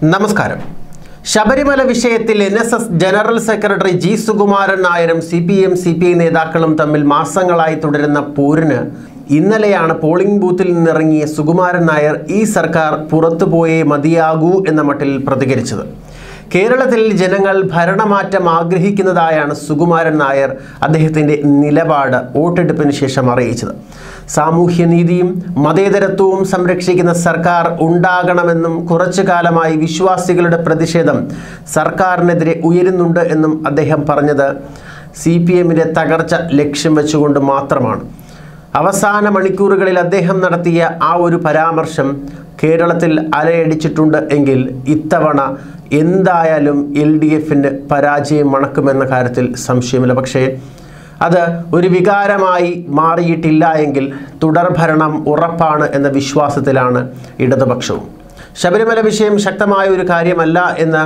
നമസ്കാരം ശബരിമല വിഷയത്തിൽ N S S general secretary G Sukumaran നായരും C P M C P I നേതാക്കളും തമ്മിൽ മാസങ്ങളായി തുടരുന്ന പോരിന് ഇന്നലെയാണ് പോളിംഗ് ബൂത്തിൽ നിന്നിറങ്ങിയ സുകുമാരൻ നായർ ഈ സർക്കാർ പുറത്തുപോയേ മതിയാകൂ എന്ന മട്ടിൽ പ്രതികരിച്ചത് കേരളത്തിൽ ജനങ്ങൾ ഭരണമാറ്റം ആഗ്രഹിക്കുന്നതായാണ് സുകുമാരൻ നായർ അദ്ദേഹത്തിൻ്റെ നിലപാട് വോട്ടെടുപ്പിന് ശേഷം അറിയിച്ചത് സാമൂഹ്യനീതിയും മതേതരത്വവും സംരക്ഷിക്കുന്ന സർക്കാർ ഉണ്ടാകണമെന്നും കുറച്ചു കാലമായി വിശ്വാസികളുടെ പ്രതിഷേധം സർക്കാരിനെതിരെ ഉയരുന്നുണ്ട് എന്നും അദ്ദേഹം പറഞ്ഞത് സി പി എമ്മിൻ്റെ തകർച്ച ലക്ഷ്യം വെച്ചുകൊണ്ട് മാത്രമാണ് അവസാന മണിക്കൂറുകളിൽ അദ്ദേഹം നടത്തിയ ആ ഒരു പരാമർശം കേരളത്തിൽ അലയടിച്ചിട്ടുണ്ട് എങ്കിൽ ഇത്തവണ എന്തായാലും എൽ ഡി എഫിന് പരാജയം മണക്കുമെന്ന കാര്യത്തിൽ സംശയമില്ല പക്ഷേ അത് ഒരു വികാരമായി മാറിയിട്ടില്ല എങ്കിൽ തുടർഭരണം ഉറപ്പാണ് എന്ന വിശ്വാസത്തിലാണ് ഇടതുപക്ഷവും ശബരിമല വിഷയം ശക്തമായ ഒരു കാര്യമല്ല എന്ന്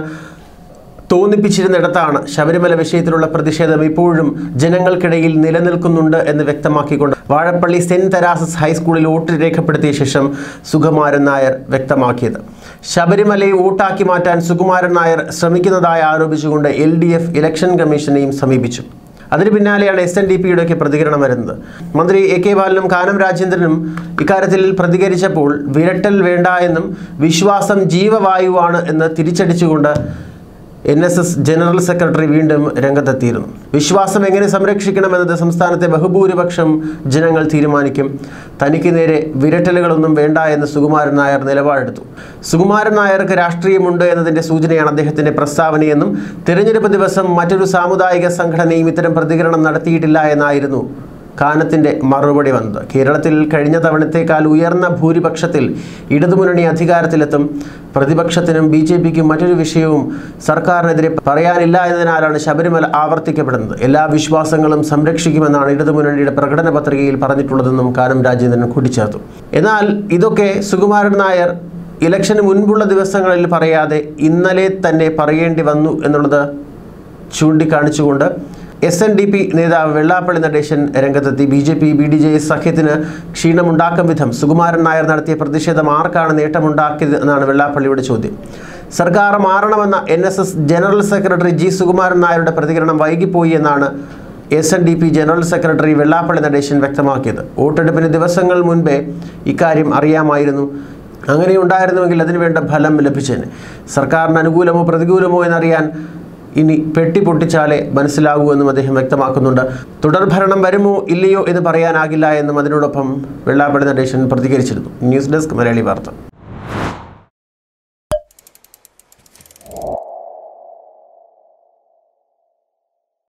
തോന്നിപ്പിച്ചിരുന്നിടത്താണ് ശബരിമല വിഷയത്തിലുള്ള പ്രതിഷേധം ഇപ്പോഴും ജനങ്ങൾക്കിടയിൽ നിലനിൽക്കുന്നുണ്ട് എന്ന് വ്യക്തമാക്കിക്കൊണ്ട് വാഴപ്പള്ളി സെന്റ് തെരാസസ് ഹൈസ്കൂളിൽ വോട്ട് രേഖപ്പെടുത്തിയ ശേഷം സുകുമാരൻ നായർ വ്യക്തമാക്കിയത് ശബരിമലയെ വോട്ടാക്കി മാറ്റാൻ സുകുമാരൻ നായർ ശ്രമിക്കുന്നതായി ആരോപിച്ചുകൊണ്ട് എൽ ഡി എഫ് ഇലക്ഷൻ കമ്മീഷനെയും സമീപിച്ചു അതിന് പിന്നാലെയാണ് എസ് എൻ ഡി പിയുടെയൊക്കെ പ്രതികരണം വരുന്നത് മന്ത്രി എ കെ ബാലനും കാനം രാജേന്ദ്രനും ഇക്കാര്യത്തിൽ പ്രതികരിച്ചപ്പോൾ വിരട്ടൽ വേണ്ട എന്നും വിശ്വാസം ജീവവായുവാണ് എന്ന് തിരിച്ചടിച്ചുകൊണ്ട് N S S general secretary വീണ്ടും രംഗത്തെത്തിയിരുന്നു വിശ്വാസം എങ്ങനെ സംരക്ഷിക്കണമെന്നത് സംസ്ഥാനത്തെ ബഹുഭൂരിപക്ഷം ജനങ്ങൾ തീരുമാനിക്കും തനിക്ക് നേരെ വിരട്ടലുകളൊന്നും വേണ്ട എന്ന് സുകുമാരൻ നായർ നിലപാടെടുത്തു സുകുമാരൻ നായർക്ക് രാഷ്ട്രീയമുണ്ട് എന്നതിൻ്റെ സൂചനയാണ് അദ്ദേഹത്തിൻ്റെ പ്രസ്താവനയെന്നും തിരഞ്ഞെടുപ്പ് ദിവസം മറ്റൊരു സാമുദായിക സംഘടനയും ഇത്തരം പ്രതികരണം നടത്തിയിട്ടില്ല എന്നായിരുന്നു കാനത്തിൻ്റെ മറുപടി വന്നത് കേരളത്തിൽ കഴിഞ്ഞ തവണത്തേക്കാൾ ഉയർന്ന ഭൂരിപക്ഷത്തിൽ ഇടതുമുന്നണി അധികാരത്തിലെത്തും പ്രതിപക്ഷത്തിനും ബി ജെ പിക്കും മറ്റൊരു വിഷയവും സർക്കാരിനെതിരെ പറയാനില്ല എന്നതിനാലാണ് ശബരിമല ആവർത്തിക്കപ്പെടുന്നത് എല്ലാ വിശ്വാസങ്ങളും സംരക്ഷിക്കുമെന്നാണ് ഇടതുമുന്നണിയുടെ പ്രകടന പത്രികയിൽ പറഞ്ഞിട്ടുള്ളതെന്നും കാനം രാജേന്ദ്രൻ കൂട്ടിച്ചേർത്തു എന്നാൽ ഇതൊക്കെ സുകുമാരൻ നായർ ഇലക്ഷന് മുൻപുള്ള ദിവസങ്ങളിൽ പറയാതെ ഇന്നലെ തന്നെ പറയേണ്ടി വന്നു എന്നുള്ളത് ചൂണ്ടിക്കാണിച്ചുകൊണ്ട് എസ് എൻ ഡി പി നേതാവ് വെള്ളാപ്പള്ളി നടേശൻ രംഗത്തെത്തി B J P B D J S സഖ്യത്തിന് ക്ഷീണമുണ്ടാക്കും വിധം സുകുമാരൻ നായർ നടത്തിയ പ്രതിഷേധം ആർക്കാണ് നേട്ടമുണ്ടാക്കിയത് എന്നാണ് വെള്ളാപ്പള്ളിയുടെ ചോദ്യം സർക്കാർ മാറണമെന്ന N S S general secretary G Sukumaran നായരുടെ പ്രതികരണം വൈകിപ്പോയി എന്നാണ് S N D P general secretary Vellappally Natesan വ്യക്തമാക്കിയത് വോട്ടെടുപ്പിന് ദിവസങ്ങൾ മുൻപേ ഇക്കാര്യം അറിയാമായിരുന്നു അങ്ങനെ ഉണ്ടായിരുന്നുവെങ്കിൽ അതിനുവേണ്ട ഫലം ലഭിച്ചേനെ സർക്കാരിന് അനുകൂലമോ പ്രതികൂലമോ എന്നറിയാൻ ഇനി പെട്ടി പൊട്ടിച്ചാലേ മനസ്സിലാകൂ എന്നും അദ്ദേഹം വ്യക്തമാക്കുന്നുണ്ട് തുടർഭരണം വരുമോ ഇല്ലയോ എന്ന് പറയാനാകില്ല എന്നും അതിനോടൊപ്പം വെള്ളാപ്പള്ളി നടേശൻ പ്രതികരിച്ചിരുന്നു ന്യൂസ് ഡെസ്ക് മലയാളി വാർത്ത